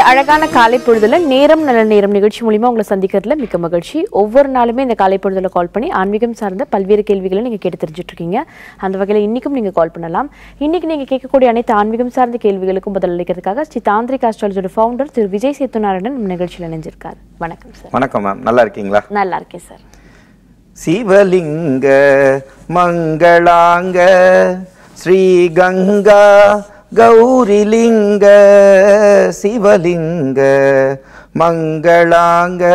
அழகான காலை பொழுதுல நேரம் நல்ல நேரம் நிகழ்ச்சி மூலியமா உங்களை சந்திக்கிறதுல மிக்க மகிழ்ச்சி ஒவ்வொரு நாளுமே இந்த காலை பொழுதுல கால் பண்ணி ஆன்மீகம் சார்ந்த பல்வேறு கேள்விகளை நீங்க கேட்டு தெரிஞ்சுட்டு இருக்கீங்க அந்த வகையில இன்னைக்கும் நீங்க கால் பண்ணலாம் இன்னைக்கு நீங்க கேட்கக்கூடிய அனைத்து ஆன்மீகம் சார்ந்த கேள்விகளுக்கும் பதில் அளிக்கிறதுக்காக ஸ்ரீ தாந்திரிக் ஆஸ்ட்ராலஜியோட ஃபவுண்டர் திரு விஜய் சேத்துநாராயணன் நம்ம நிகழ்ச்சியில் இணைஞ்சிருக்காரு வணக்கம் சார் வணக்கம் மேம் நல்லா இருக்கீங்களா நல்லா இருக்கேன் சார் சிவலிங்க மங்களாங்க ஸ்ரீ கங்கா கௌரிலிங்க சிவலிங்க மங்களாங்க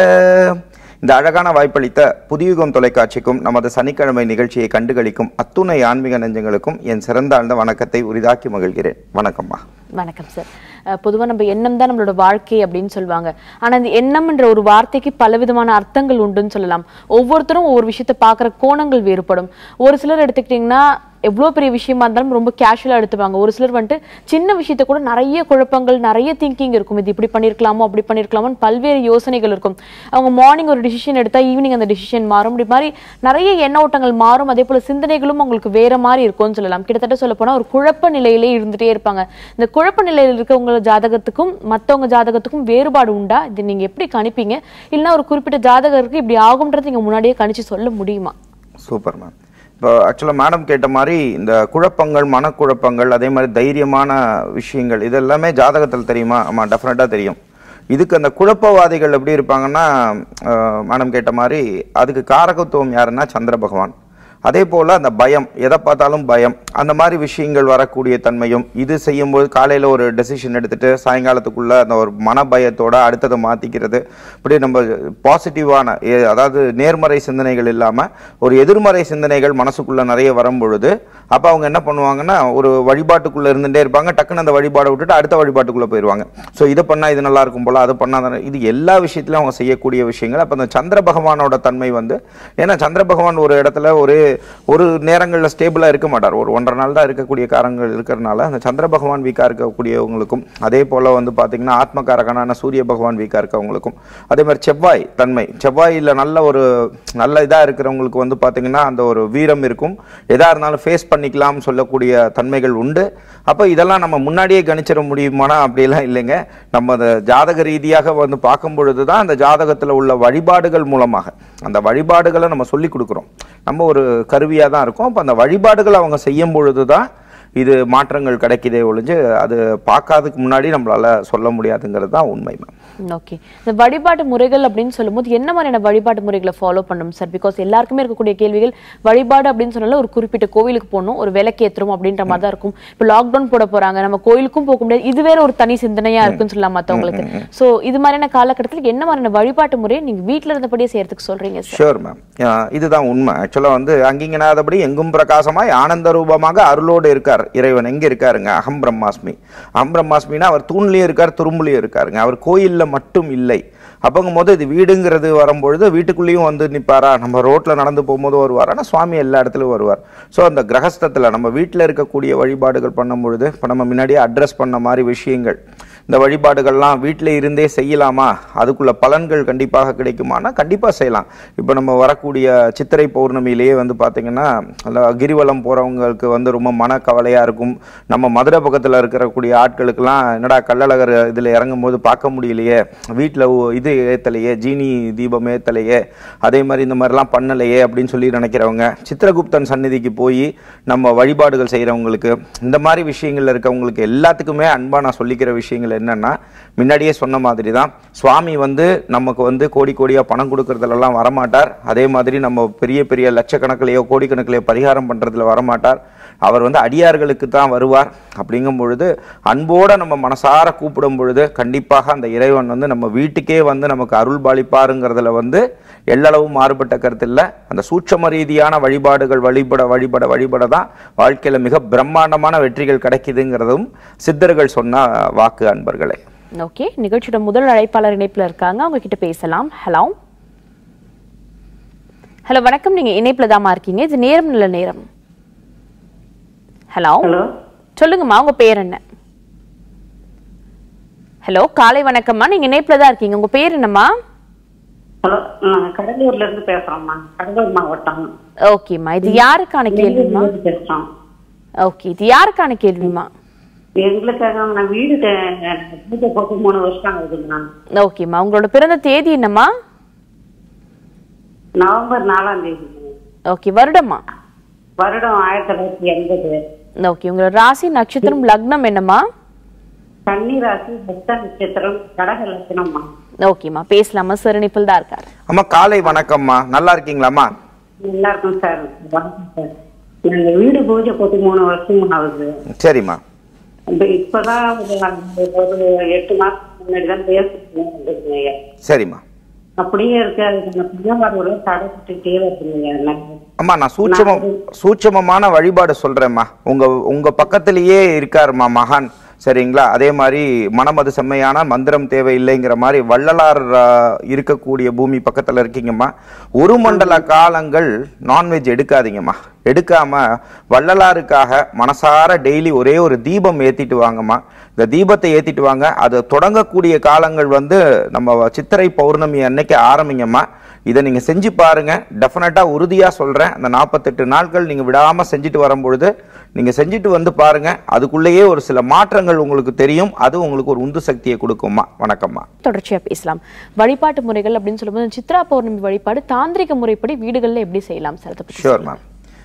இந்த அழகான வாய்ப்பளித்த புதியுகம் தொலைக்காட்சிக்கும் நமது சனிக்கிழமை நிகழ்ச்சியை கண்டுகளிக்கும் அத்துணை ஆன்மீக நெஞ்சங்களுக்கும் என் சிறந்தாழ்ந்த வணக்கத்தை உரிதாக்கி மகிழ்கிறேன் வணக்கம்மா வணக்கம் சார் அஹ் பொதுவா நம்ம எண்ணம் தான் நம்மளோட வாழ்க்கை அப்படின்னு சொல்லுவாங்க ஆனா இந்த எண்ணம்ன்ற ஒரு வார்த்தைக்கு பலவிதமான அர்த்தங்கள் உண்டுன்னு சொல்லலாம் ஒவ்வொருத்தரும் ஒவ்வொரு விஷயத்தை பார்க்குற கோணங்கள் வேறுபடும் ஒரு சிலர் எடுத்துக்கிட்டிங்கன்னா எவ்வளோ பெரிய விஷயமா இருந்தாலும் ரொம்ப கேஷுவலாக எடுத்துப்பாங்க ஒரு சிலர் வந்துட்டு சின்ன விஷயத்த கூட நிறைய குழப்பங்கள் நிறைய திங்கிங் இருக்கும் இது இப்படி பண்ணியிருக்கலாமோ அப்படி பண்ணியிருக்கலாமோன்னு பல்வேறு யோசனைகள் இருக்கும் அவங்க மார்னிங் ஒரு டிசிஷன் எடுத்தா ஈவினிங் அந்த டிசிஷன் மாறும் இப்படி மாதிரி நிறைய எண்ண ஓட்டங்கள் மாறும் அதே போல சிந்தனைகளும் அவங்களுக்கு வேற மாதிரி இருக்கும்னு சொல்லலாம் கிட்டத்தட்ட சொல்ல போனா ஒரு குழப்ப நிலையிலே இருந்துட்டே இருப்பாங்க இந்த குழப்ப நிலையில் இருக்கவங்க ஜாதகத்துக்கும் மத்தவங்க ஜாதகத்துக்கும் வேறுபாடு உண்டா இது நீங்க எப்படி கணிப்பீங்க இல்லைன்னா ஒரு குறிப்பிட்ட ஜாதகருக்கு இப்படி ஆகும்ன்றது நீங்க முன்னாடியே கணிச்சு சொல்ல முடியுமா சூப்பர் மேம் இப்போ ஆக்சுவலாக மேடம் கேட்ட மாதிரி இந்த குழப்பங்கள் மனக்குழப்பங்கள் அதே மாதிரி தைரியமான விஷயங்கள் இது எல்லாமே ஜாதகத்தில் தெரியுமா ஆமாம் டெஃபினட்டாக தெரியும் இதுக்கு அந்த குழப்பவாதிகள் எப்படி இருப்பாங்கன்னா மேடம் கேட்ட மாதிரி அதுக்கு காரகத்துவம் யாருன்னா சந்திர பகவான் அதே போல் அந்த பயம் எதை பார்த்தாலும் பயம் அந்த மாதிரி விஷயங்கள் வரக்கூடிய தன்மையும் இது செய்யும்போது காலையில் ஒரு டெசிஷன் எடுத்துட்டு சாயங்காலத்துக்குள்ள அந்த ஒரு மன பயத்தோட அடுத்ததை மாற்றிக்கிறது இப்படி நம்ம பாசிட்டிவான எ- அதாவது நேர்மறை சிந்தனைகள் இல்லாமல் ஒரு எதிர்மறை சிந்தனைகள் மனசுக்குள்ள நிறைய வரும் பொழுது அப்போ அவங்க என்ன பண்ணுவாங்கன்னா ஒரு வழிபாட்டுக்குள்ள இருந்துட்டே இருப்பாங்க டக்குன்னு அந்த வழிபாடை விட்டுட்டு அடுத்த வழிபாட்டுக்குள்ள போயிடுவாங்க ஸோ இதை பண்ணால் இது நல்லா இருக்கும் போல அதை பண்ணால் இது எல்லா விஷயத்திலும் அவங்க செய்யக்கூடிய விஷயங்கள் அப்போ அந்த சந்திர பகவானோட தன்மை வந்து ஏன்னா சந்திர பகவான் ஒரு இடத்துல ஒரு ஒரு நேரங்களில் ஸ்டேபிளாக இருக்க மாட்டார் ஒரு ஒன்றரை நாள் தான் இருக்கக்கூடிய காரங்கள் இருக்கிறனால அந்த சந்திர பகவான் வீக்காக இருக்கக்கூடியவங்களுக்கும் அதே போல் வந்து பார்த்தீங்கன்னா ஆத்மகாரகனான சூரிய பகவான் வீக்காக இருக்கவங்களுக்கும் அதே மாதிரி செவ்வாய் தன்மை செவ்வாயில் நல்ல ஒரு நல்ல இதாக இருக்கிறவங்களுக்கு வந்து பார்த்தீங்கன்னா அந்த ஒரு வீரம் இருக்கும் எதாக இருந்தாலும் ஃபேஸ் பண்ணிக்கலாம்னு சொல்லக்கூடிய தன்மைகள் உண்டு அப்போ இதெல்லாம் நம்ம முன்னாடியே கணிச்சிட முடியுமானா அப்படியெல்லாம் இல்லைங்க நம்ம அந்த ஜாதக ரீதியாக வந்து பார்க்கும் பொழுது தான் அந்த ஜாதகத்தில் உள்ள வழிபாடுகள் மூலமாக அந்த வழிபாடுகளை நம்ம சொல்லி கொடுக்குறோம் நம்ம ஒரு கருவியாக தான் இருக்கும் அப்போ அந்த வழிபாடுகள் அவங்க செய்யும் பொழுது தான் இது மாற்றங்கள் கிடைக்குதே ஒழிஞ்சு அது பார்க்காததுக்கு முன்னாடி நம்மளால சொல்ல முடியாதுங்கிறது தான் உண்மை மேம் ஓகே இந்த வழிபாட்டு முறைகள் அப்படின்னு சொல்லும்போது என்ன மாதிரியான வழிபாட்டு முறைகளை ஃபாலோ பண்ணணும் சார் பிகாஸ் எல்லாருக்குமே இருக்கக்கூடிய கேள்விகள் வழிபாடு அப்படின்னு சொன்னால ஒரு குறிப்பிட்ட கோவிலுக்கு போகணும் ஒரு விளக்கு ஏத்துறோம் அப்படின்ற மாதிரி தான் இருக்கும் இப்போ லாக்டவுன் போட போறாங்க நம்ம கோயிலுக்கும் போக முடியாது இது வேற ஒரு தனி சிந்தனையா இருக்குன்னு சொல்லலாம் மத்தவங்களுக்கு சோ இது மாதிரியான காலகட்டத்தில் என்ன மாதிரியான வழிபாட்டு முறையை நீங்க வீட்ல இருந்தபடியே செய்யறதுக்கு சொல்றீங்க சார் ஷூர் மேம் இதுதான் உண்மை ஆக்சுவலாக வந்து அங்கிங்கனாதபடி எங்கும் பிரகாசமாய் ஆனந்த ரூபமாக அருளோடு இருக்கார் இறைவன் எங்க இருக்காருங்க அகம் பிரம்மாஸ்மி அகம் பிரம்மாஸ்மினா அவர் தூண்லயும் இருக்கார் துரும்புலயும் இருக்காருங்க அவர் கோயில்ல மட்டும் இல்லை அப்போங்கும் போது இது வீடுங்கிறது வரும்பொழுது வீட்டுக்குள்ளேயும் வந்து நிற்பாரா நம்ம ரோட்ல நடந்து போகும்போது வருவார் ஆனால் சுவாமி எல்லா இடத்துலையும் வருவார் ஸோ அந்த கிரகஸ்தத்தில் நம்ம வீட்டில் இருக்கக்கூடிய வழிபாடுகள் பண்ணும் பொழுது இப்போ நம்ம முன்னாடியே அட்ரஸ் பண்ண மாதிரி விஷயங்கள் இந்த வழிபாடுகள்லாம் வீட்டில் இருந்தே செய்யலாமா அதுக்குள்ள பலன்கள் கண்டிப்பாக கிடைக்குமானா கண்டிப்பாக செய்யலாம் இப்போ நம்ம வரக்கூடிய சித்திரை பௌர்ணமியிலேயே வந்து பார்த்தீங்கன்னா அந்த கிரிவலம் போகிறவங்களுக்கு வந்து ரொம்ப மனக்கவலையாக இருக்கும் நம்ம மதுரை பக்கத்தில் இருக்கக்கூடிய ஆட்களுக்கெல்லாம் என்னடா கள்ளழகர் இதில் இறங்கும் போது பார்க்க முடியலையே வீட்டில் இது ஏற்றலையே ஜீனி தீபம் ஏற்றலையே அதே மாதிரி இந்த மாதிரிலாம் பண்ணலையே அப்படின்னு சொல்லி நினைக்கிறவங்க சித்திரகுப்தன் சந்நிதிக்கு போய் நம்ம வழிபாடுகள் செய்கிறவங்களுக்கு இந்த மாதிரி விஷயங்கள்ல இருக்கவங்களுக்கு எல்லாத்துக்குமே அன்பாக நான் சொல்லிக்கிற விஷயங்கள் என்னன்னா முன்னாடியே சொன்ன மாதிரி தான் சுவாமி வந்து நமக்கு வந்து கோடி கோடியாக பணம் கொடுக்கறதுலலாம் வரமாட்டார் அதே மாதிரி நம்ம பெரிய பெரிய லட்சக்கணக்கிலேயோ கோடிக்கணக்கிலேயோ பரிகாரம் பண்ணுறதுல வரமாட்டார் அவர் வந்து அடியார்களுக்கு தான் வருவார் அப்படிங்கும் பொழுது அன்போட நம்ம மனசார கூப்பிடும் பொழுது கண்டிப்பாக அந்த இறைவன் வந்து நம்ம வீட்டுக்கே வந்து நமக்கு அருள் பாலிப்பாருங்கிறதுல வந்து எள்ளளவு மாறுபட்ட கருத்து இல்லை அந்த சூட்சம ரீதியான வழிபாடுகள் வழிபட வழிபட வழிபட தான் வாழ்க்கையில் மிக பிரம்மாண்டமான வெற்றிகள் கிடைக்குதுங்கிறதும் சித்தர்கள் சொன்ன வாக்கு அன்பர்களே ஓகே நிகழ்ச்சியோட முதல் அழைப்பாளர் இணைப்புல இருக்காங்க அவங்க கிட்ட பேசலாம் ஹலோ ஹலோ வணக்கம் நீங்க இணைப்புல தாமா இருக்கீங்க இது நேரம் நல்ல நேரம் ஹலோ ஹலோ சொல்லுங்கம்மா உங்க பேர் என்ன ஹலோ காலை வணக்கம்மா நீங்க இணைப்புல தான் இருக்கீங்க உங்க பேர் என்னம்மா ஹலோ நான் கடலூர்ல இருந்து பேசுறோம்மா கடலூர் மாவட்டம் ஓகேம்மா இது யாருக்கான கேள்விமா இருந்து பேசுறோம் ஓகே இது யாருக்கான கேள்விமா எங்களுக்காக நான் வீடு க- பூஜை போட்டு மூணு வருஷம் ஆகுதுங்கண்ணா ஓகேம்மா உங்களோட பிறந்த தேதி என்னம்மா நவம்பர் நாலாம் தேதி ஓகே வருடம்மா வருடம் ஆயிரத்தி தொள்ளாயிரத்தி எண்பது ஓகே உங்களோட ராசி நட்சத்திரம் லக்னம் என்னம்மா கன்னி ராசி புத்த நட்சத்திரம் கடக லட்சணம்மா ஓகேம்மா பேசலாமா சார் இணைப்பில் தான் இருக்காரு அம்மா காலை வணக்கம்மா நல்லா இருக்கீங்களாம்மா நல்லா இருக்கும் சார் வணக்கம் சார் நாங்க வீடு பூஜை போட்டு மூணு வருஷம் ஆகுது சரிம்மா இப்ப இப்பதான் ஒரு- ஒரு எட்டு மாசத்துக்கு முன்னாடி தான் பேசுறீங்க சரிம்மா அப்படியே இருக்க அதுக்கு பிள்ளைமாரோட தடைப்பட்டுட்டே வருதுங்க எனக்கு அம்மா நான் சூட்சம சூட்சமமான வழிபாடு சொல்றேம்மா உங்க உங்க பக்கத்திலேயே இருக்காருமா மகான் சரிங்களா அதே மாதிரி மனமது செம்மையான மந்திரம் தேவையில்லைங்கிற மாதிரி வள்ளலார் ஆ, இருக்கக்கூடிய பூமி பக்கத்துல இருக்கீங்கம்மா ஒரு மண்டல காலங்கள் நான்வெஜ் எடுக்காதீங்கம்மா எடுக்காம வள்ளலாருக்காக மனசார டெய்லி ஒரே ஒரு தீபம் ஏத்திட்டு வாங்கம்மா இந்த தீபத்தை ஏத்திட்டு வாங்க அது தொடங்கக்கூடிய காலங்கள் வந்து நம்ம சித்திரை பௌர்ணமி அன்னைக்கு ஆரம்பிங்கம்மா இதை நீங்க செஞ்சு பாருங்க டெஃபினட்டா உறுதியா சொல்றேன் அந்த நாற்பத்தெட்டு நாட்கள் நீங்க விடாம செஞ்சுட்டு வரும்பொழுது நீங்க செஞ்சுட்டு வந்து பாருங்க அதுக்குள்ளேயே ஒரு சில மாற்றங்கள் உங்களுக்கு தெரியும் அது உங்களுக்கு ஒரு உந்து சக்தியை கொடுக்கும்மா வணக்கம்மா தொடர்ச்சியா பேசலாம் வழிபாட்டு முறைகள் அப்படின்னு சொல்லும்போது சித்ரா பௌர்ணமி வழிபாடு தாந்திரிக முறைப்படி வீடுகள்ல எப்படி செய்யலாம் சார் அதை பத்தி ஷூர் மேம்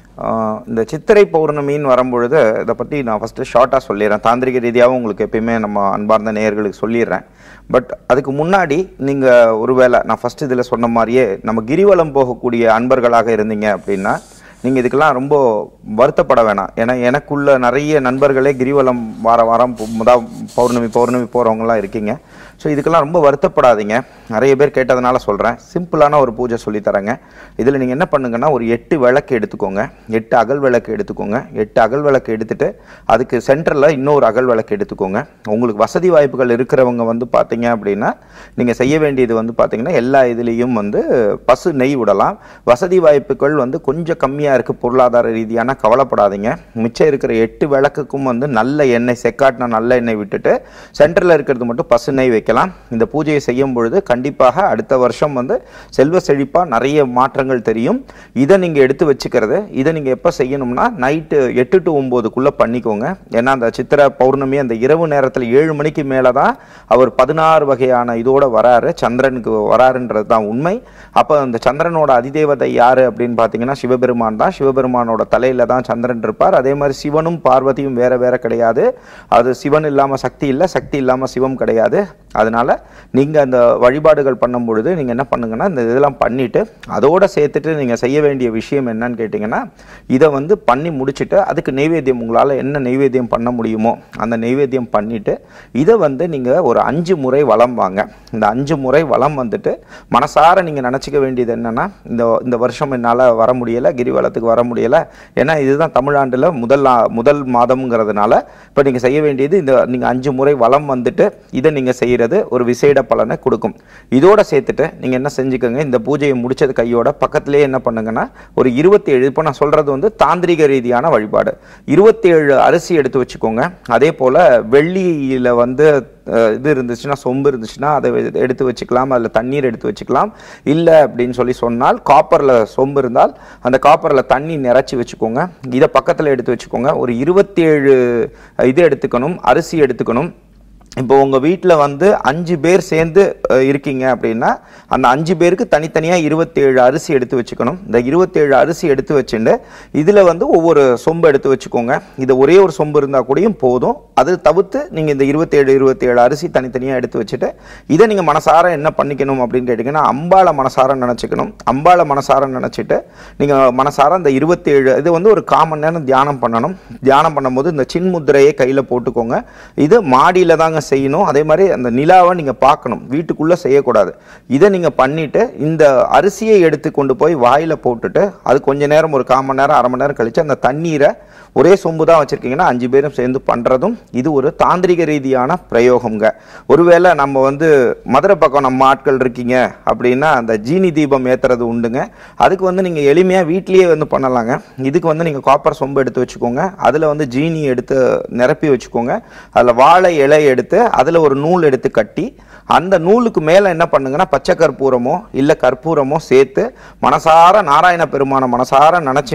இந்த சித்திரை பௌர்ணமின்னு வரும்பொழுது இதை பற்றி நான் ஃபஸ்ட்டு ஷார்ட்டாக சொல்லிடுறேன் தாந்திரிக ரீதியாகவும் உங்களுக்கு எப்பயுமே நம்ம அன்பார்ந்த நேயர்களுக்கு சொல்லிடுறேன் பட் அதுக்கு முன்னாடி நீங்கள் ஒருவேளை நான் ஃபஸ்ட் இதில் சொன்ன மாதிரியே நம்ம கிரிவலம் போகக்கூடிய அன்பர்களாக இருந்தீங்க அப்படின்னா நீங்கள் இதுக்கெல்லாம் ரொம்ப வருத்தப்பட வேணாம் ஏன்னா எனக்குள்ள நிறைய நண்பர்களே கிரிவலம் வார வாரம் பு- முதா பௌர்ணமி பௌர்ணமி போகிறவங்களாம் இருக்கீங்க ஸோ இதுக்கெல்லாம் ரொம்ப வருத்தப்படாதீங்க நிறைய பேர் கேட்டதுனால சொல்கிறேன் சிம்பிளான ஒரு பூஜை சொல்லித் தரேங்க இதில் நீங்கள் என்ன பண்ணுங்கன்னா ஒரு எட்டு விளக்கு எடுத்துக்கோங்க எட்டு அகல் விளக்கு எடுத்துக்கோங்க எட்டு அகல் விளக்கு எடுத்துட்டு அதுக்கு சென்டரில் இன்னொரு அகல் விளக்கு எடுத்துக்கோங்க உங்களுக்கு வசதி வாய்ப்புகள் இருக்கிறவங்க வந்து பார்த்தீங்க அப்படின்னா நீங்கள் செய்ய வேண்டியது வந்து பார்த்தீங்கன்னா எல்லா இதுலேயும் வந்து பசு நெய் விடலாம் வசதி வாய்ப்புகள் வந்து கொஞ்சம் கம்மியாக இருக்குது பொருளாதார ரீதியான கவலைப்படாதீங்க மிச்சம் இருக்கிற எட்டு விளக்குக்கும் வந்து நல்ல எண்ணெய் செக்காட்டின நல்ல எண்ணெய் விட்டுட்டு சென்டரில் இருக்கிறது மட்டும் பசு நெய் வைக்கலாம் இந்த பூஜையை செய்யும் பொழுது கண்டிப்பாக அடுத்த வருஷம் வந்து செல்வ செழிப்பாக நிறைய மாற்றங்கள் தெரியும் இதை நீங்கள் எடுத்து வச்சுக்கிறது இதை நீங்கள் எப்போ செய்யணும்னா நைட்டு எட்டு டு ஒம்போதுக்குள்ளே பண்ணிக்கோங்க ஏன்னா அந்த சித்திரை பௌர்ணமி அந்த இரவு நேரத்தில் ஏழு மணிக்கு மேலே தான் அவர் பதினாறு வகையான இதோட வராரு சந்திரனுக்கு வராருன்றது தான் உண்மை அப்போ அந்த சந்திரனோட அதிதேவதை யாரு அப்படின்னு பார்த்தீங்கன்னா சிவபெருமான் தான் சிவபெருமானோட தலையில தான் சந்திரன் இருப்பார் அதே மாதிரி சிவனும் பார்வதியும் வேற வேற கிடையாது அது சிவன் இல்லாம சக்தி இல்லை சக்தி இல்லாம சிவம் கிடையாது அதனால நீங்க அந்த வழிபாடுகள் பண்ணும் பொழுது நீங்க என்ன பண்ணுங்கன்னா இந்த இதெல்லாம் பண்ணிட்டு அதோட சேர்த்துட்டு நீங்க செய்ய வேண்டிய விஷயம் என்னன்னு கேட்டிங்கன்னா இதை வந்து பண்ணி முடிச்சுட்டு அதுக்கு நெய்வேத்தியம் உங்களால என்ன நெய்வேத்தியம் பண்ண முடியுமோ அந்த நெய்வேத்தியம் பண்ணிட்டு இதை வந்து நீங்க ஒரு அஞ்சு முறை வலம் வாங்க இந்த அஞ்சு முறை வலம் வந்துட்டு மனசார நீங்க நினைச்சுக்க வேண்டியது என்னன்னா இந்த இந்த வருஷம் என்னால வர முடியல கிரிவலத்துக்கு வர முடியல ஏன்னா இதுதான் தமிழாண்டுல முதல் நா- முதல் மாதம்ங்கிறதுனால இப்போ நீங்க செய்ய வேண்டியது இந்த நீங்க அஞ்சு முறை வலம் வந்துட்டு இதை நீங்க செய்யறது ஒரு விசேட பலனை கொடுக்கும் இதோட சேர்த்துட்டு நீங்க என்ன செஞ்சுக்கோங்க இந்த பூஜையை முடிச்சது கையோட பக்கத்திலேயே என்ன பண்ணுங்கன்னா ஒரு இருபத்தி ஏழு இப்போ நான் சொல்றது வந்து தாந்திரிக ரீதியான வழிபாடு இருபத்தி ஏழு அரிசி எடுத்து வச்சுக்கோங்க அதே போல வெள்ளியில வந்து அஹ், இது இருந்துச்சுன்னா சொம்பு இருந்துச்சுன்னா அதை எ- எடுத்து வச்சுக்கலாம் அதில் தண்ணீர் எடுத்து வச்சுக்கலாம் இல்லை அப்படின்னு சொல்லி சொன்னால் காப்பரில் சொம்பு இருந்தால் அந்த காப்பரில் தண்ணி நிறச்சி வச்சுக்கோங்க இதை பக்கத்தில் எடுத்து வச்சுக்கோங்க ஒரு இருபத்தேழு இது எடுத்துக்கணும் அரிசி எடுத்துக்கணும் இப்போ உங்கள் வீட்டில் வந்து அஞ்சு பேர் சேர்ந்து அஹ், இருக்கீங்க அப்படின்னா அந்த அஞ்சு பேருக்கு தனித்தனியாக இருபத்தேழு அரிசி எடுத்து வச்சுக்கணும் இந்த இருபத்தேழு அரிசி எடுத்து வச்சுட்டு இதில் வந்து ஒவ்வொரு சொம்பு எடுத்து வச்சுக்கோங்க இது ஒரே ஒரு சொம்பு இருந்தால் கூடயும் போதும் அது தவிர்த்து நீங்கள் இந்த இருபத்தேழு இருபத்தேழு அரிசி தனித்தனியாக எடுத்து வச்சுட்டு இதை நீங்கள் மனசார என்ன பண்ணிக்கணும் அப்படின்னு கேட்டிங்கன்னா அம்பாளை மனசார நினச்சிக்கணும் அம்பாளை மனசார நினச்சிட்டு நீங்கள் மனசார இந்த இருபத்தேழு இது வந்து ஒரு காமன் நேரம் தியானம் பண்ணணும் தியானம் பண்ணும்போது இந்த சின்முத்திரையை கையில் போட்டுக்கோங்க இது மாடியில் தாங்க செய்யணும் அதே மாதிரி அந்த நிலாவை நீங்கள் பார்க்கணும் வீட்டுக்குள்ளே செய்யக்கூடாது இதை நீங்கள் பண்ணிட்டு இந்த அரிசியை எடுத்து கொண்டு போய் வாயில் போட்டுட்டு அது கொஞ்ச நேரம் ஒரு கால் மணி நேரம் அரை மணி நேரம் கழிச்சு அந்த தண்ணீரை ஒரே சொம்பு தான் வச்சுருக்கீங்கன்னா அஞ்சு பேரும் சேர்ந்து பண்ணுறதும் இது ஒரு தாந்திரிக ரீதியான பிரயோகம்ங்க ஒருவேளை நம்ம வந்து மதுரை பக்கம் நம்ம ஆட்கள் இருக்கீங்க அப்படின்னா அந்த ஜீனி தீபம் ஏற்றுறது உண்டுங்க அதுக்கு வந்து நீங்கள் எளிமையாக வீட்லேயே வந்து பண்ணலாங்க இதுக்கு வந்து நீங்கள் காப்பர் சொம்பு எடுத்து வச்சுக்கோங்க அதில் வந்து ஜீனி எடுத்து நிரப்பி வச்சுக்கோங்க அதில் வாழை இலை எடுத்து அதில் ஒரு நூல் எடுத்து கட்டி அந்த நூலுக்கு மேலே என்ன பண்ணுங்கன்னா பச்சை கற்பூரமோ இல்லை கற்பூரமோ சேர்த்து மனசார நாராயண பெருமான மனசார நினச்சிண்டு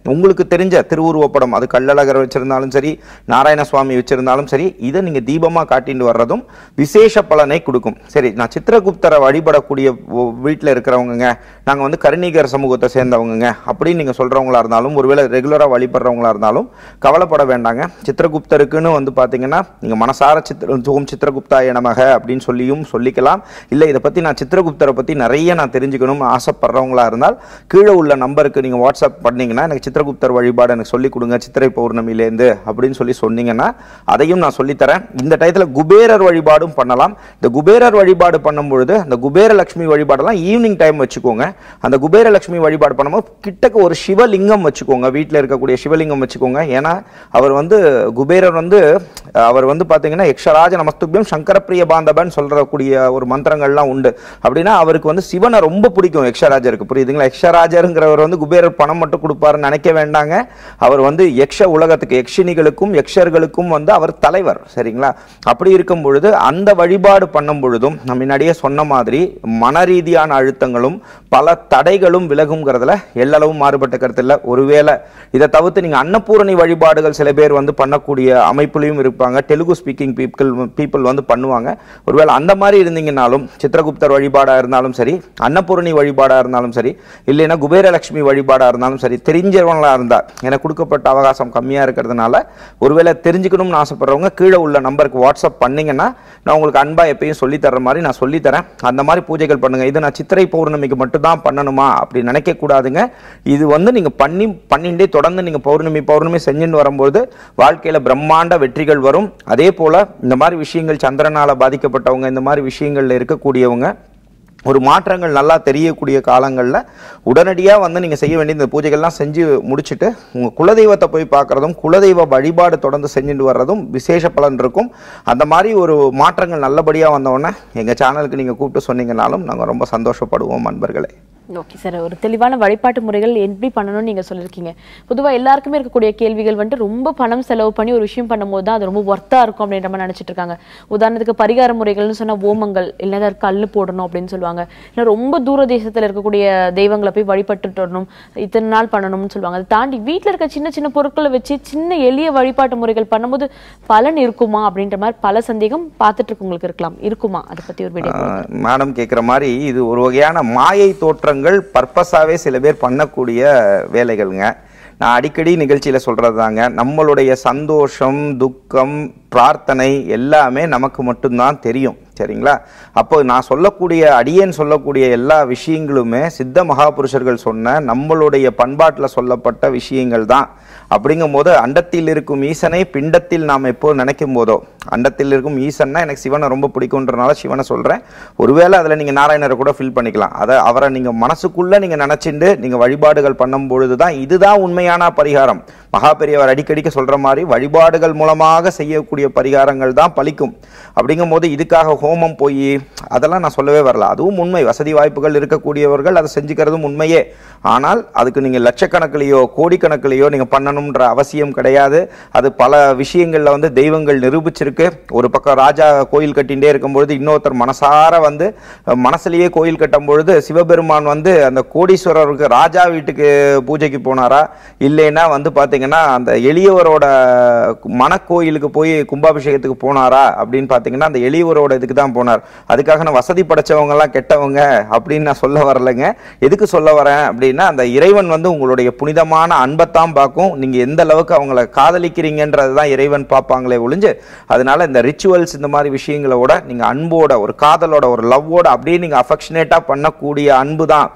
உங்களுக்கு தெரிஞ்ச திருவுருவப்படம் அது கள்ளழகர் வச்சிருந்தாலும் சரி நாராயண சுவாமி வச்சிருந்தாலும் சரி இதை நீங்க தீபமா காட்டிட்டு வர்றதும் விசேஷ பலனை கொடுக்கும் சரி நான் சித்திரகுப்தரை வழிபடக்கூடிய ஒ- வீட்டுல இருக்கிறவங்கங்க நாங்க வந்து கருணீகர் சமூகத்தை சேர்ந்தவங்கங்க அப்படின்னு நீங்க சொல்றவங்களா இருந்தாலும் ஒருவேளை ரெகுலரா வழிபடுறவங்களா இருந்தாலும் கவலைப்பட வேண்டாங்க சித்திரகுப்தருக்குன்னு வந்து பாத்தீங்கன்னா நீங்க மனசார சித்திர ஓம் சித்திரகுப்தாய நமக அப்படின்னு சொல்லியும் சொல்லிக்கலாம் இல்ல இதை பத்தி நான் சித்திரகுப்தரை பத்தி நிறைய நான் தெரிஞ்சுக்கணும்னு ஆசைப்படுறவங்களா இருந்தால் கீழே உள்ள நம்பருக்கு நீங்க வாட்ஸ்அப் பண்ணீங்கன்னா எனக்கு சித்திரகுப்தர் வழிபாடு எனக்கு சொல்லி கொடுங்க சித்திரை பௌர்ணமியிலேருந்து அப்படின்னு சொல்லி சொன்னீங்கன்னா அதையும் நான் சொல்லித்தரேன் இந்த டயத்துல குபேரர் வழிபாடும் பண்ணலாம் இந்த குபேரர் வழிபாடு பண்ணும் பொழுது அந்த குபேர லட்சுமி வழிபாடெல்லாம் ஈவினிங் டைம் வச்சுக்கோங்க அந்த குபேர லட்சுமி வழிபாடு பண்ணும்போது கிட்டக்க ஒரு சிவலிங்கம் வச்சுக்கோங்க வீட்டில் இருக்கக்கூடிய சிவலிங்கம் வச்சுக்கோங்க ஏன்னா அவர் வந்து குபேரர் வந்து அவர் வந்து பார்த்தீங்கன்னா யக்ஷராஜ நமஸ்துபியம் சங்கரப்பிரிய பாந்தபன் சொல்றக்கூடிய ஒரு மந்திரங்கள்லாம் உண்டு அப்படின்னா அவருக்கு வந்து சிவனை ரொம்ப பிடிக்கும் யக்ஷராஜருக்கு புரியுதுங்களா யக்ஷராஜருங்கிறவர் வந்து குபேரர் பணம் மட்டும் கொடுப்பாருன்னு நினைக்க வேண்டாங்க அவர் வந்து யக்ஷ உலகத்துக்கு யக்ஷினிகளுக்கும் யக்ஷர்களுக்கும் வந்து அவர் தலைவர் சரிங்களா அப்படி இருக்கும் பொழுது அந்த வழிபாடு பண்ணும் பொழுதும் நான் முன்னாடியே சொன்ன மாதிரி மன ரீதியான அழுத்தங்களும் பல தடைகளும் விலகுங்கிறதுல எல்லளவும் மாறுபட்ட கருத்து இல்லை ஒருவேளை இதை தவிர்த்து நீங்க அன்னபூரணி வழிபாடுகள் சில பேர் வந்து பண்ணக்கூடிய அமைப்புலையும் இருப்பாங்க தெலுங்கு ஸ்பீக்கிங் பீப்புள் பீப்புள் வந்து பண்ணுவாங்க ஒருவேளை அந்த மாதிரி இருந்தீங்கன்னாலும் சித்திரகுப்தர் வழிபாடா இருந்தாலும் சரி அன்னபூரணி வழிபாடா இருந்தாலும் சரி இல்லைன்னா குபேரலட்சுமி வழிபாடா இருந்தாலும் சரி தெரிஞ்சவங்களா இருந்தா எனக்கு கொடுக்கப்பட்ட அவகாசம் கம்மியா இருக்கிறதுனால ஒருவேளை தெரிஞ்சுக்கணும்னு ஆசைப்படுறவங்க கீழே உள்ள நம்பருக்கு வாட்ஸ்அப் பண்ணீங்கன்னா நான் உங்களுக்கு அன்பா எப்பயும் சொல்லி தர்ற மாதிரி நான் சொல்லி தரேன் அந்த மாதிரி பூஜைகள் பண்ணுங்க இது நான் சித்திரை பௌர்ணமிக்கு மட்டும் தான் பண்ணணுமா அப்படி நினைக்க கூடாதுங்க இது வந்து நீங்க பண்ணி பண்ணிண்டே தொடர்ந்து நீங்க பௌர்ணமி பௌர்ணமி செஞ்சுட்டு வரும்போது வாழ்க்கையில பிரம்மாண்ட வெற்றிகள் வரும் அதே போல இந்த மாதிரி விஷயங்கள் சந்திரனால பாதிக்கப்பட்டவங்க இந்த மாதிரி விஷயங்கள்ல இருக்கக்கூடியவங்க ஒரு மாற்றங்கள் நல்லா தெரியக்கூடிய காலங்களில் உடனடியாக வந்து நீங்கள் செய்ய வேண்டிய இந்த பூஜைகள்லாம் செஞ்சு முடிச்சுட்டு உங்கள் குலதெய்வத்தை போய் பார்க்குறதும் குலதெய்வ வழிபாடு தொடர்ந்து செஞ்சுட்டு வர்றதும் விசேஷ பலன் இருக்கும் அந்த மாதிரி ஒரு மாற்றங்கள் நல்லபடியாக வந்தவுடனே எங்கள் சேனலுக்கு நீங்கள் கூப்பிட்டு சொன்னீங்கனாலும் நாங்கள் ரொம்ப சந்தோஷப்படுவோம் நண்பர்களே ஓகே சார் ஒரு தெளிவான வழிபாட்டு முறைகள் எப்படி பண்ணணும்னு நீங்க சொல்லியிருக்கீங்க பொதுவா எல்லாருக்குமே இருக்கக்கூடிய கேள்விகள் வந்துட்டு ரொம்ப பணம் செலவு பண்ணி ஒரு விஷயம் பண்ணும்போது தான் அது ரொம்ப ஒர்த்தா இருக்கும் அப்படின்ற மாதிரி நினைச்சிட்டு இருக்காங்க உதாரணத்துக்கு பரிகார முறைகள்னு சொன்னா ஓமங்கள் இல்லைன்னா கல் போடணும் அப்படின்னு சொல்லுவாங்க இல்லை ரொம்ப தூர தேசத்துல இருக்கக்கூடிய தெய்வங்களை போய் வழிபட்டுட்டு வரணும் இத்தனை நாள் பண்ணணும்னு சொல்லுவாங்க அதை தாண்டி வீட்ல இருக்க சின்ன சின்ன பொருட்களை வச்சு சின்ன எளிய வழிபாட்டு முறைகள் பண்ணும்போது பலன் இருக்குமா அப்படின்ற மாதிரி பல சந்தேகம் பார்த்துட்டு இருக்கவங்களுக்கு இருக்கலாம் இருக்குமா அதை பத்தி ஒரு வீடியோ மேடம் கேட்குற மாதிரி இது ஒரு வகையான மாயை தோற்றங்கள் பர்பஸாகவே சில பேர் பண்ணக்கூடிய வேலைகள்ங்க நான் அடிக்கடி நிகழ்ச்சியில் சொல்கிறது தாங்க நம்மளுடைய சந்தோஷம் துக்கம் பிரார்த்தனை எல்லாமே நமக்கு மட்டும்தான் தெரியும் சரிங்களா அப்போ நான் சொல்லக்கூடிய அடியேன் சொல்லக்கூடிய எல்லா விஷயங்களுமே சித்த மகாபுருஷர்கள் சொன்ன நம்மளுடைய பண்பாட்டில் சொல்லப்பட்ட விஷயங்கள் தான் அப்படிங்கும்போது அண்டத்தில் இருக்கும் ஈசனை பிண்டத்தில் நாம் எப்போ நினைக்கும் போதோ அண்டத்தில் இருக்கும் ஈசன்னா எனக்கு சிவனை ரொம்ப பிடிக்குன்றனால சிவனை சொல்கிறேன் ஒருவேளை அதில் நீங்கள் நாராயணரை கூட ஃபில் பண்ணிக்கலாம் அதை அவரை நீங்கள் மனசுக்குள்ளே நீங்கள் நினச்சிண்டு நீங்கள் வழிபாடுகள் பண்ணும் பொழுது தான் இதுதான் உண்மையான பரிகாரம் மகா பெரியவர் அடிக்கடிக்க சொல்கிற மாதிரி வழிபாடுகள் மூலமாக செய்யக்கூடிய பரிகாரங்கள் தான் பலிக்கும் அப்படிங்கும்போது இதுக்காக ஹோமம் போய் அதெல்லாம் நான் சொல்லவே வரல அதுவும் உண்மை வசதி வாய்ப்புகள் இருக்கக்கூடியவர்கள் அதை செஞ்சுக்கிறதும் உண்மையே ஆனால் அதுக்கு நீங்கள் லட்சக்கணக்கிலேயோ கோடிக்கணக்கிலேயோ நீங்கள் பண்ணணுன்ற அவசியம் கிடையாது அது பல விஷயங்களில் வந்து தெய்வங்கள் நிரூபிச்சிருக்கு ஒரு பக்கம் ராஜா கோயில் கட்டிகிட்டே இருக்கும்பொழுது இன்னொருத்தர் மனசார வந்து அஹ், மனசுலயே கோயில் கட்டும் பொழுது சிவபெருமான் வந்து அந்த கோடீஸ்வரருக்கு ராஜா வீட்டுக்கு பூஜைக்கு போனாரா இல்லைன்னா வந்து பார்த்தீங்கன்னா அந்த எளியவரோட மனக்கோயிலுக்கு போய் கும்பாபிஷேகத்துக்கு போனாரா அப்படின்னு பார்த்தீங்கன்னா அந்த எளியவரோட இதுக்கு தான் போனார் அதுக்காக நான் வசதி படைச்சவங்க எல்லாம் கெட்டவங்க அப்படின்னு நான் சொல்ல வரலைங்க எதுக்கு சொல்ல வரேன் அப்படின்னா அந்த இறைவன் வந்து உங்களுடைய புனிதமான அன்பைத்தான் பார்க்கும் நீங்க எந்த அளவுக்கு அவங்கள காதலிக்கிறீங்கன்றது தான் இறைவன் பார்ப்பாங்களே ஒழிஞ்சு அதனால இந்த ரிச்சுவல்ஸ் இந்த மாதிரி விஷயங்களோட நீங்க அன்போட ஒரு காதலோட ஒரு லவ்வோட அப்படியே நீங்க அஃபெக்ஷனேட்டா பண்ணக்கூடிய அன்பு தான்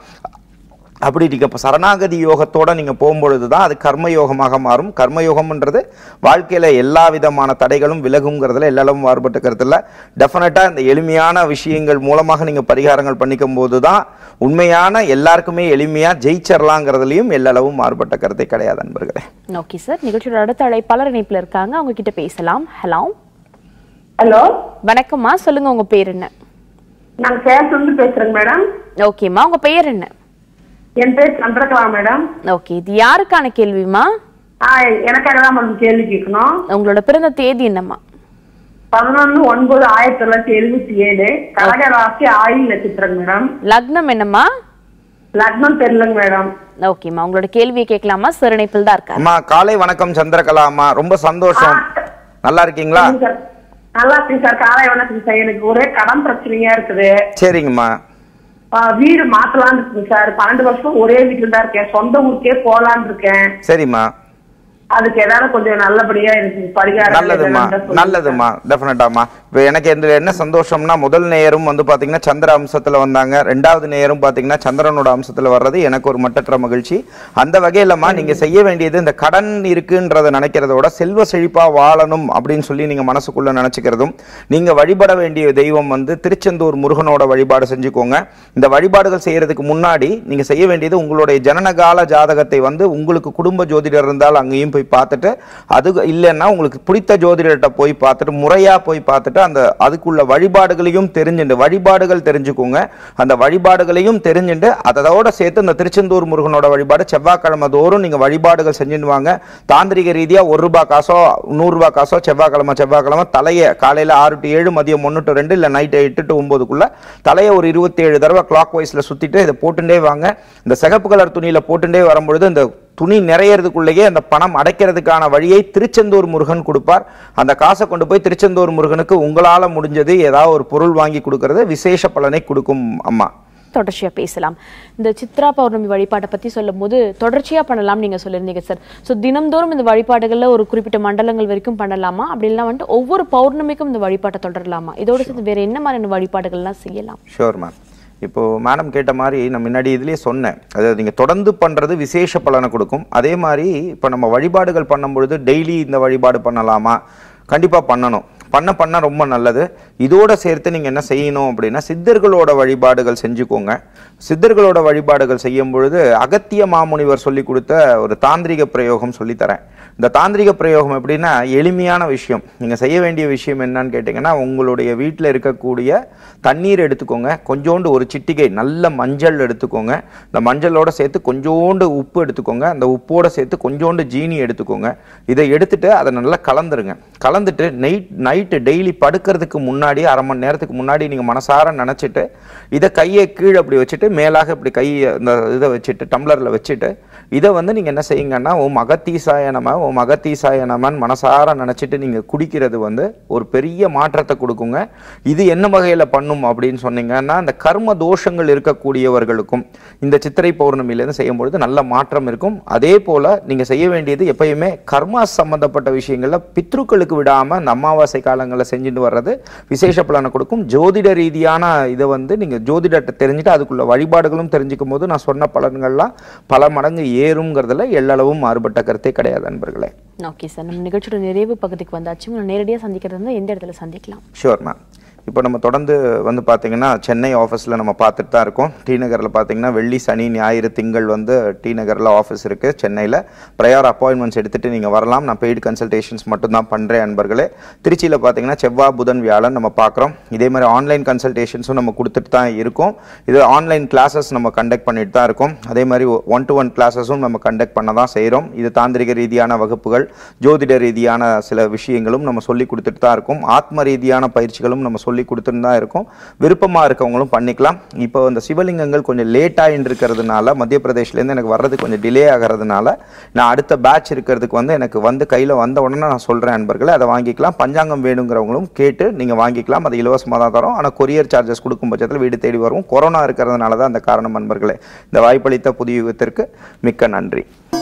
அப்படி நீங்க இப்போ சரணாகதி யோகத்தோட நீங்க போகும்பொழுது தான் அது கர்மயோகமாக மாறும் கர்மயோகம்ன்றது வாழ்க்கையில எல்லா விதமான தடைகளும் விலகுங்கிறதுல எல்லாரும் மாறுபட்ட கருத்துல டெஃபினட்டா இந்த எளிமையான விஷயங்கள் மூலமாக நீங்க பரிகாரங்கள் பண்ணிக்கும் போது தான் உண்மையான எல்லாருக்குமே எளிமையா ஜெயிச்சிடலாங்கிறதுலையும் எல்லளவும் மாறுபட்ட கருத்தை கிடையாது நண்பர்களே ஓகே சார் நிகழ்ச்சியோட அடுத்த அழைப்பாளர் இணைப்புல இருக்காங்க அவங்க கிட்ட பேசலாம் ஹலோ ஹலோ வணக்கம்மா சொல்லுங்க உங்க பேர் என்ன நான் சேலத்துலேருந்து பேசுறேங்க மேடம் ஓகேம்மா உங்க பெயர் என்ன என் பேர் சந்திரகலா மேடம் ஓகே இது யாருக்கான கேள்விமா ஆ எனக்காக தான் மேடம் கேள்வி கேட்கணும் உங்களோட பிறந்த தேதி என்னம்மா பதினொன்று ஒன்பது ஆயிரத்தி தொள்ளாயிரத்தி எழுபத்தி ஏழு கடக ராசி ஆயில் நட்சத்திரம் மேடம் லக்னம் என்னம்மா லக்னம் தெரியலங்க மேடம் ஓகேம்மா உங்களோட கேள்வியை கேட்கலாமா சார் இணைப்பில் தான் இருக்காரு அம்மா காலை வணக்கம் சந்திரகலா அம்மா ரொம்ப சந்தோஷம் நல்லா இருக்கீங்களா சார் நல்லா இருக்குங்க சார் காலை வணக்கம் சார் எனக்கு ஒரே கடன் பிரச்சனையா இருக்குது சரிங்கம்மா ஆ, வீடு மாத்தலாம்னு இருக்குங்க சார் பன்னெண்டு வருஷம் ஒரே வீட்டுல தான் இருக்கேன் சொந்த ஊருக்கே போலான்னு இருக்கேன் சரிம்மா அதுக்கு ஏதாவது கொஞ்சம் நல்லபடியா எனக்கு பரிகாரம் நல்லதும்மா எதாவது இருந்தா சொல்லுங்க நல்லதும்மா டெஃபினட்டாம்மா இப்போ எனக்கு இதுல என்ன சந்தோஷம்னா முதல் நேயரும் வந்து பாத்தீங்கன்னா சந்திர அம்சத்துல வந்தாங்க ரெண்டாவது நேயரும் பாத்தீங்கன்னா சந்திரனோட அம்சத்துல வர்றது எனக்கு ஒரு மட்டற்ற மகிழ்ச்சி அந்த வகையிலம்மா நீங்க செய்ய வேண்டியது இந்த கடன் இருக்குன்றத நினைக்கிறத விட செல்வ செழிப்பா வாழணும் அப்படின்னு சொல்லி நீங்க மனசுக்குள்ள நினைச்சுக்கிறதும் நீங்க வழிபட வேண்டிய தெய்வம் வந்து திருச்செந்தூர் முருகனோட வழிபாடு செஞ்சுக்கோங்க இந்த வழிபாடுகள் செய்யறதுக்கு முன்னாடி நீங்க செய்ய வேண்டியது உங்களுடைய ஜனனகால ஜாதகத்தை வந்து உங்களுக்கு குடும்ப ஜோதிடர் இருந்தால் அங்கேயும் போய் பார்த்துட்டு அது இல்லைன்னா உங்களுக்கு பிடித்த ஜோதிடர்கிட்ட போய் பார்த்துட்டு முறையா போய் பார்த்துட்டு அந்த அதுக்குள்ள வழிபாடுகளையும் தெரிஞ்சுட்டு வழிபாடுகள் தெரிஞ்சுக்கோங்க அந்த வழிபாடுகளையும் தெரிஞ்சுட்டு அதோட சேர்த்து இந்த திருச்செந்தூர் முருகனோட வழிபாடு செவ்வாய்க்கிழமை தோறும் நீங்க வழிபாடுகள் செஞ்சுட்டு வாங்க தாந்திரிக ரீதியா ஒரு ரூபாய் காசோ நூறு ரூபாய் காசோ செவ்வாய்க்கிழமை செவ்வாய்க்கிழமை தலையை காலையில ஆறு டு ஏழு மதியம் ஒன்று டு ரெண்டு இல்லை நைட்டு எட்டு டு ஒன்பதுக்குள்ள தலையை ஒரு இருபத்தி ஏழு தடவை கிளாக் வைஸ்ல சுத்திட்டு இதை போட்டுட்டே வாங்க இந்த சிகப்பு கலர் துணியில போட்டுட்டே வரும்பொழுது இந்த துணி நிறையறதுக்குள்ளேயே அந்த பணம் அடைக்கிறதுக்கான வழியை திருச்செந்தூர் முருகன் கொடுப்பார் அந்த காசை கொண்டு போய் திருச்செந்தூர் முருகனுக்கு உங்களால முடிஞ்சது ஏதாவது ஒரு பொருள் வாங்கி கொடுக்கறது விசேஷ பலனை கொடுக்கும் அம்மா தொடர்ச்சியா பேசலாம் இந்த சித்ரா பௌர்ணமி வழிபாட்டை பத்தி சொல்லும் போது தொடர்ச்சியா பண்ணலாம் நீங்க சொல்லியிருந்தீங்க சார் ஸோ தினம்தோறும் இந்த வழிபாடுகள்ல ஒரு குறிப்பிட்ட மண்டலங்கள் வரைக்கும் பண்ணலாமா அப்படிலாம் வந்துட்டு ஒவ்வொரு பௌர்ணமிக்கும் இந்த வழிபாட்டை தொடரலாமா இதோட சேர்த்து வேற என்ன மாதிரியான வழிபாடுகள்லாம் செய்யலாம் ஷோர் மேம் இப்போ மேடம் கேட்ட மாதிரி நான் முன்னாடி இதுலயே சொன்னேன் அதாவது நீங்க தொடர்ந்து பண்றது விசேஷ பலனை கொடுக்கும் அதே மாதிரி இப்போ நம்ம வழிபாடுகள் பண்ணும் பொழுது டெய்லி இந்த வழிபாடு பண்ணலாமா கண்டிப்பா பண்ணணும் பண்ண பண்ண ரொம்ப நல்லது இதோட சேர்த்து நீங்க என்ன செய்யணும் அப்படின்னா சித்தர்களோட வழிபாடுகள் செஞ்சுக்கோங்க சித்தர்களோட வழிபாடுகள் செய்யும் பொழுது அகத்திய மாமுனிவர் சொல்லி கொடுத்த ஒரு தாந்திரிக பிரயோகம் சொல்லித்தரேன் இந்த தாந்திரிக பிரயோகம் எப்படின்னா எளிமையான விஷயம் நீங்க செய்ய வேண்டிய விஷயம் என்னன்னு கேட்டிங்கன்னா உங்களுடைய வீட்டில் இருக்கக்கூடிய தண்ணீர் எடுத்துக்கோங்க கொஞ்சோண்டு ஒரு சிட்டிகை நல்ல மஞ்சள் எடுத்துக்கோங்க இந்த மஞ்சளோட சேர்த்து கொஞ்சோண்டு உப்பு எடுத்துக்கோங்க அந்த உப்போட சேர்த்து கொஞ்சோண்டு ஜீனி எடுத்துக்கோங்க இதை எடுத்துட்டு அதை நல்லா கலந்துருங்க கலந்துட்டு நைட் நைட்டு டெய்லி படுக்கிறதுக்கு முன்னாடி அரை மணி நேரத்துக்கு முன்னாடி நீங்க மனசார நினைச்சிட்டு இதை கையை கீழே அப்படி வச்சுட்டு மேலாக இப்படி கையை இந்த இதை வச்சுட்டு டம்ளர்ல வச்சுட்டு இதை வந்து நீங்க என்ன செய்யுங்கன்னா ஓம் அகத்தீசாய நம ஓம் அகத்தீசாய நமன் மனசார நினைச்சிட்டு நீங்க குடிக்கிறது வந்து ஒரு பெரிய மாற்றத்தை கொடுக்குங்க இது என்ன வகையில பண்ணும் அப்படின்னு சொன்னீங்கன்னா இந்த கர்ம தோஷங்கள் இருக்கக்கூடியவர்களுக்கும் இந்த சித்திரை பௌர்ணமியிலேருந்து செய்யும் பொழுது நல்ல மாற்றம் இருக்கும் அதே போல நீங்க செய்ய வேண்டியது எப்பயுமே கர்மா சம்பந்தப்பட்ட விஷயங்கள்ல பித்ருக்களுக்கு விடாம இந்த அமாவாசை காலங்களில் செஞ்சுட்டு வர்றது விசேஷ பலனை கொடுக்கும் ஜோதிட ரீதியான இதை வந்து நீங்க ஜோதிடத்தை தெரிஞ்சுட்டு அதுக்குள்ள வழிபாடுகளும் தெரிஞ்சுக்கும் போது நான் சொன்ன பலன்கள்லாம் பல மடங்கு ஏறுங்கிறதுல எல்லளவும் மாறுபட்ட கருத்தே கிடையாது நண்பர்களே ஓகே சார் நம்ம நிகழ்ச்சியோட நிறைவு பகுதிக்கு வந்தாச்சு உங்களை நேரடியாக சந்திக்கிறது இருந்தால் எந்த இடத்துல சந்திக்கலாம் ஷூர் மேம் இப்போ நம்ம தொடர்ந்து வந்து பார்த்தீங்கன்னா சென்னை ஆஃபீஸில் நம்ம பார்த்துட்டு தான் இருக்கோம் டி நகரில் பார்த்தீங்கன்னா வெள்ளி சனி ஞாயிறு திங்கள் வந்து டி நகரில் ஆஃபீஸ் இருக்குது சென்னையில் ப்ரையர் அப்பாயின்மெண்ட்ஸ் எடுத்துகிட்டு நீங்கள் வரலாம் நான் பெய்டு கன்சல்டேஷன்ஸ் மட்டும் தான் பண்ணுறேன் அன்பர்களே திருச்சியில் பார்த்தீங்கன்னா செவ்வாய் புதன் வியாழன் நம்ம பார்க்குறோம் இதே மாதிரி ஆன்லைன் கன்சல்டேஷன்ஸும் நம்ம கொடுத்துட்டு தான் இருக்கோம் இது ஆன்லைன் கிளாஸஸ் நம்ம கண்டக்ட் பண்ணிட்டு தான் இருக்கோம் அதே மாதிரி ஒன் டு ஒன் கிளாஸஸும் நம்ம கண்டக்ட் பண்ண தான் செய்கிறோம் இது தாந்திரிக ரீதியான வகுப்புகள் ஜோதிட ரீதியான சில விஷயங்களும் நம்ம சொல்லி கொடுத்துட்டு தான் இருக்கோம் ஆத்ம ரீதியான பயிற்சிகளும் நம்ம சொல்லி கொடுத்துட்டு தான் இருக்கோம் விருப்பமாக இருக்கவங்களும் பண்ணிக்கலாம் இப்போ இந்த சிவலிங்கங்கள் கொஞ்சம் லேட் ஆகிட்டு இருக்கிறதுனால மத்திய பிரதேஷ்லேருந்து எனக்கு வர்றது கொஞ்சம் டிலே ஆகிறதுனால நான் அடுத்த பேட்ச் இருக்கிறதுக்கு வந்து எனக்கு வந்து கையில் வந்த உடனே நான் சொல்கிறேன் அன்பர்களே அதை வாங்கிக்கலாம் பஞ்சாங்கம் வேணுங்கிறவங்களும் கேட்டு நீங்கள் வாங்கிக்கலாம் அது இலவசமாக தான் தரோம் ஆனால் கொரியர் சார்ஜஸ் கொடுக்கும் பட்சத்தில் வீடு தேடி வரும் கொரோனா இருக்கிறதுனால தான் அந்த காரணம் அன்பர்களே இந்த வாய்ப்பளித்த புதிய யுகத்திற்கு மிக்க நன்றி